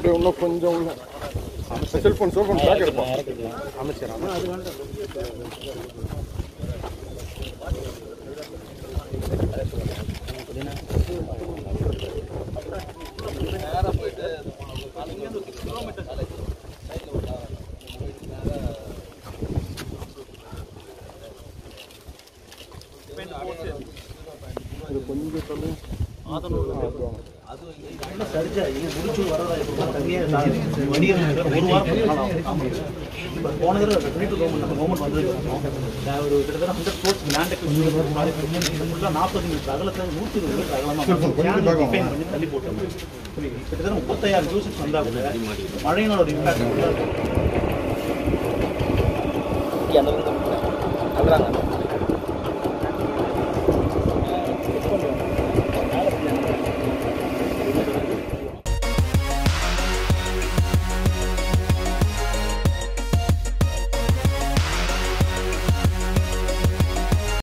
அப்படியே இன்னும் கொஞ்சம் உள்ள செல்ஃபோன் செல்ஃபோன் பேக் எடுப்போம் அமைச்சர் இது கொஞ்சம் சொல்லு சரிஜா இது முடிச்சு வரதா இப்போ தனியாக வடிவம் ஒரு வாரம் ஆமாம் இப்போ போன தடவை ட்ரிபிள் கவர்மெண்ட் நம்ம கவர்மெண்ட் வந்ததுக்கு ஒரு கிட்டத்தட்ட ஹண்ட்ரட் க்ரோர்ஸ் லேண்ட் ஃபுல்லாக நாற்பது மீட்டர் அகலத்தில் நூற்றி இருபது மீட்டர் அகலமாக டிஃபைன் பண்ணி தள்ளி போட்டோம் கிட்டத்தட்ட முப்பத்தாயிரம் யூசர்ஸ் வந்தால் கூட மழையினோட ஒரு இம்பாக்ட் அந்த வந்து